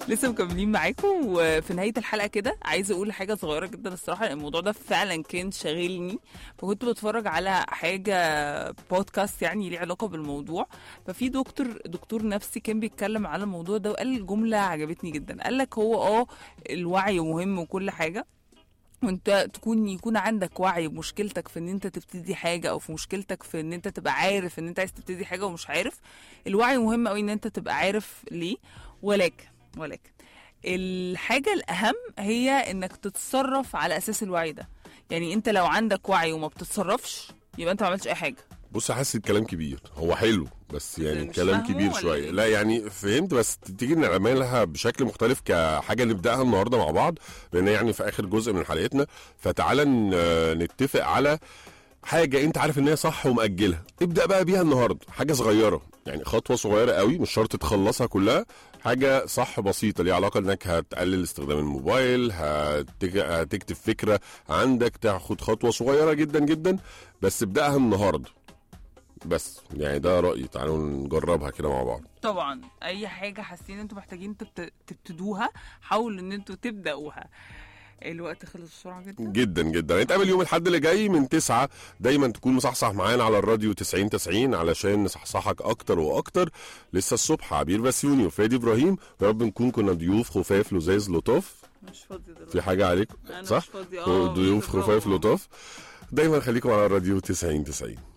لسه مكملين معاكم وفي نهايه الحلقه كده عايزه اقول حاجه صغيره جدا الصراحه لأن الموضوع ده فعلا كان شاغلني فكنت بتفرج على حاجه بودكاست يعني ليه علاقه بالموضوع ففي دكتور دكتور نفسي كان بيتكلم على الموضوع ده وقال جمله عجبتني جدا قال لك هو اه الوعي مهم وكل حاجه وانت تكون يكون عندك وعي بمشكلتك في ان انت تبتدي حاجه او في مشكلتك في ان انت تبقى عارف ان انت عايز تبتدي حاجه ومش عارف الوعي مهم قوي ان انت تبقى عارف ليه ولكن ولكن الحاجه الاهم هي انك تتصرف على اساس الوعي ده يعني انت لو عندك وعي وما بتتصرفش يبقى انت ما عملتش اي حاجه بص حاسس الكلام كبير هو حلو بس يعني مش كلام فاهمه كبير ولا شويه إيه؟ لا يعني فهمت بس تيجي نعملها بشكل مختلف كحاجه نبداها النهارده مع بعض لان يعني في اخر جزء من حلقتنا فتعالى ن- نتفق على حاجه انت عارف ان هي صح ومأجلها ابدا بقى بيها النهارده حاجه صغيره يعني خطوه صغيره قوي مش شرط تخلصها كلها حاجه صح بسيطه ليها علاقه انك هتقلل استخدام الموبايل هتك... هتكتب فكره عندك تاخد خطوه صغيره جدا جدا بس ابداها النهارده بس يعني ده رايي تعالوا نجربها كده مع بعض طبعا اي حاجه حاسين انتوا محتاجين تبت- تبتدوها حاولوا ان انتوا تبداوها الوقت خلص بسرعه جدا جدا جدا نتقابل يوم الاحد اللي جاي من تسعة دايما تكون مصحصح معانا على الراديو 90 90 علشان نصحصحك اكتر واكتر لسه الصبح عبير بسيوني وفادي ابراهيم يا رب نكون كنا ضيوف خفاف لزاز لطاف مش فاضي دلوقتي في حاجه عليكم أنا صح مش فاضية. آه، ضيوف برافو. خفاف لطاف دايما خليكم على الراديو 90 90